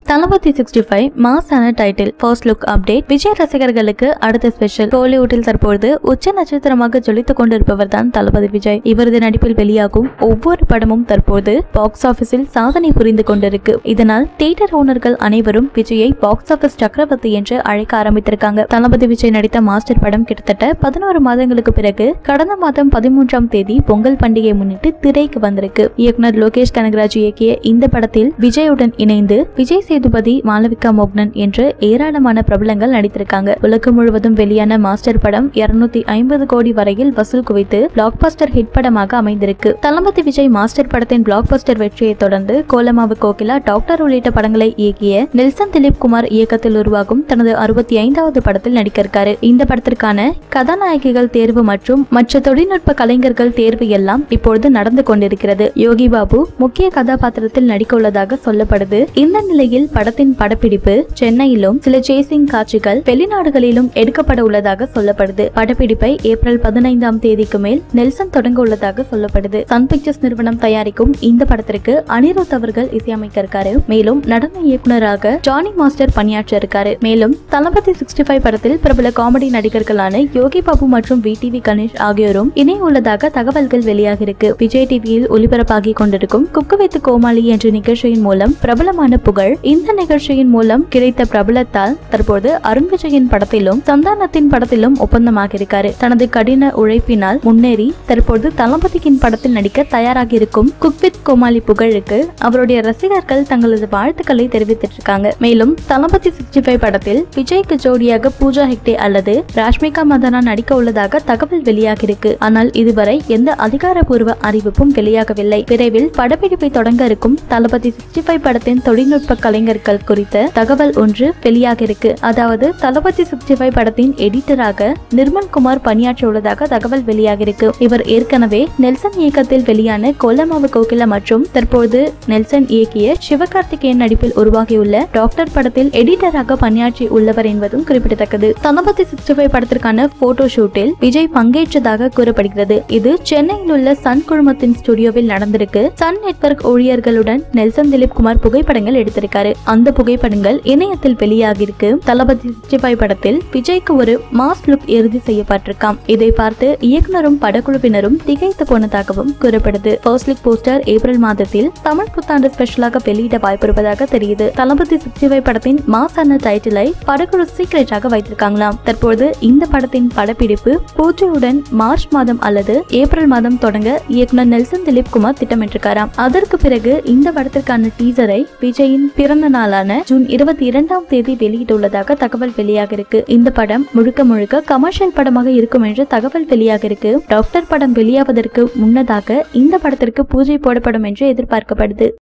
தளபதி sixty five மாசான title first look update Vijay ரசிகர்களுக்கு அடுத்த ஸ்பெஷல் கோலிவுட்டில் தற்பொழுது உச்ச நட்சத்திரமாக ஜொலித்துக் கொண்டிருப்பவர் தான் தளபதி விஜய் இவரது நடிப்பில் வெளியாகும் ஒவ்வொரு படமும் தற்போது பாக்ஸ் ஆபீஸில் சாதனை புரிந்து கொண்டிருக்கு இதனால் தியேட்டர் ஓனர்கள் அனைவரும் விஜயை பாக்ஸ் ஆபீஸ் சக்கரவர்த்தி என்று அழைக்க ஆரம்பித்திருக்காங்க தளபதி விஜய் நடித்த மாஸ்டர் படம் கிட்டத்தட்ட பதினோரு மாதங்களுக்கு பிறகு கடந்த மாதம் பதிமூன்றாம் தேதி பொங்கல் பண்டிகையை முன்னிட்டு திரைக்கு வந்திருக்கு இயக்குனர் லோகேஷ் கனகராஜ் இயக்கிய இந்த படத்தில் விஜயுடன் இணைந்து விஜய் சேதுபதி மாளவிகா மோகனன் என்று ஏராளமான பிரபலங்கள் நடித்திருக்காங்க உலகம் முழுவதும் வெளியான மாஸ்டர் படம் இருநூத்தி ஐம்பது கோடி வரையில் வசூல் குவித்து பிளாக் பஸ்டர் ஹிட் படமாக அமைந்திருக்கு தளபதி விஜய் மாஸ்டர் படத்தின் பிளாக் பஸ்டர் வெற்றியை தொடர்ந்து கோலமாவு கோகிலா டாக்டர் உள்ளிட்ட படங்களை இயக்கிய நெல்சன் திலீப் குமார் இயக்கத்தில் உருவாகும் தனது அறுபத்தி ஐந்தாவது படத்தில் நடிக்க இருக்காரு இந்த படத்திற்கான கதாநாயகிகள் தேர்வு மற்றும் மற்ற தொழில்நுட்ப கலைஞர்கள் தேர்வு எல்லாம் இப்பொழுது நடந்து கொண்டிருக்கிறது யோகி பாபு முக்கிய கதாபாத்திரத்தில் நடிக்க உள்ளதாக சொல்லப்படுது இந்த நிலையில் படத்தின் படப்பிடிப்பு சென்னையிலும் சில சேசிங் காட்சிகள் வெளிநாடுகளிலும் எடுக்கப்பட உள்ளதாக சொல்லப்படுது படப்பிடிப்பை ஏப்ரல் பதினைந்தாம் தேதிக்கு மேல் நெல்சன் தொடங்க உள்ளதாக சொல்லப்படுது சன் பிக்சர்ஸ் நிறுவனம் தயாரிக்கும் இந்த படத்திற்கு அனிருத் அவர்கள் இசையமைக்க இருக்காரு மேலும் நடன இயக்குனராக ஜானி மாஸ்டர் பணியாற்ற இருக்காரு மேலும் தளபதி சிக்ஸ்டி ஃபைவ் படத்தில் பிரபல காமெடி நடிகர்களான யோகி பாபு மற்றும் வி டிவி கணேஷ் ஆகியோரும் இணைய உள்ளதாக தகவல்கள் வெளியாகிருக்கு விஜய் டிவியில் ஒளிபரப்பாகி கொண்டிருக்கும் குக்கு வித் கோமாளி என்ற நிகழ்ச்சியின் மூலம் பிரபலமான புகழ் இந்த நிகழ்ச்சியின் மூலம் கிடைத்த பிரபலத்தால் தற்போது அருண் விஜயின் படத்திலும் சந்தானத்தின் படத்திலும் ஒப்பந்தமாக இருக்காரு தனது கடின உழைப்பினால் முன்னேறி தற்போது தளபதியின் படத்தில் நடிக்க தயாராகி இருக்கும் குக் வித் கோமாளி புகழுக்கு அவருடைய ரசிகர்கள் தங்களது வாழ்த்துக்களை தெரிவித்திட்டு இருக்காங்க மேலும் தளபதி சிக்ஸ்டி ஃபைவ் படத்தில் விஜய்க்கு ஜோடியாக பூஜா ஹெக்டே அல்லது ராஷ்மிகா மதனா நடிக்க உள்ளதாக தகவல் வெளியாகிருக்கு ஆனால் இதுவரை எந்த அதிகாரப்பூர்வ அறிவிப்பும் வெளியாகவில்லை விரைவில் படப்பிடிப்பை தொடங்க இருக்கும் தளபதி சிக்ஸ்டி ஃபைவ் படத்தின் தொழில்நுட்ப கலைஞர்கள் குறித்த தகவல் ஒன்று வெளியாக இருக்கு அதாவது தளபதி சிக்ஸ்டி ஃபைவ் படத்தின் எடிட்டராக நிர்மல் குமார் பணியாற்ற உள்ளதாக தகவல் வெளியாகிருக்கு இவர் ஏற்கனவே நெல்சன் இயக்கத்தில் வெளியான கொல்லமாவு கோகிலா மற்றும் தற்போது நெல்சன் இயக்கிய சிவகார்த்திகேயன் நடிப்பில் உருவாகியுள்ள டாக்டர் படத்தில் எடிட்டராக பணியாற்றி உள்ளவர் என்பதும் குறிப்பிடத்தக்கது தளபதி சிக்ஸ்டி ஃபைவ் படத்திற்கான போட்டோ ஷூட்டில் விஜய் பங்கேற்றதாக கூறப்படுகிறது இது சென்னையில் உள்ள சன் குழுமத்தின் ஸ்டுடியோவில் நடந்திருக்கு சன் நெட்வொர்க் ஊழியர்களுடன் நெல்சன் திலீப் குமார் புகைப்படங்கள் எடுத்திருக்காரு அந்த புகைப்படங்கள் இணையத்தில் வெளியாகிருக்கு தளபதி சிக்ஸ்டி ஃபைவ் படத்தில் விஜய்க்கு ஒரு மாஸ் லுக் இறுதி செய்யப்பட்டிருக்காம் இதை பார்த்து இயக்குனரும் படக்குழுவினரும் திகைத்து போனதாகவும் கூறப்படுது ஃபர்ஸ்ட் லுக் போஸ்டர் ஏப்ரல் மாதத்தில் தமிழ் புத்தாண்டு ஸ்பெஷலாக வெளியிட வாய்ப்பிருப்பதாக தெரியுது தளபதி சிக்ஸ்டி ஃபைவ் படத்தின் மாசான டைட்டிலை படக்குழு சீக்கிரட்டாக வைத்திருக்காங்களாம் தற்போது இந்த படத்தின் படப்பிடிப்பு பூஜையுடன் மார்ச் மாதம் அல்லது ஏப்ரல் மாதம் தொடங்க இயக்குனர் நெல்சன் திலீப் குமார் திட்டமிட்டிருக்காராம் அதற்கு பிறகு இந்த படத்திற்கான டீசரை விஜயின் பிறந்த நாளான ஜூன் இருபத்தி இரண்டாம் தேதி வெளியிட்டுள்ளதாக தகவல் வெளியாகிருக்கு இந்த படம் முழுக்க முழுக்க கமர்ஷியல் படமாக இருக்கும் என்று தகவல் வெளியாகிருக்கு டாக்டர் படம் வெளியாவதற்கு முன்னதாக இந்த படத்திற்கு பூஜை போடப்படும் என்று எதிர்பார்க்கப்படுது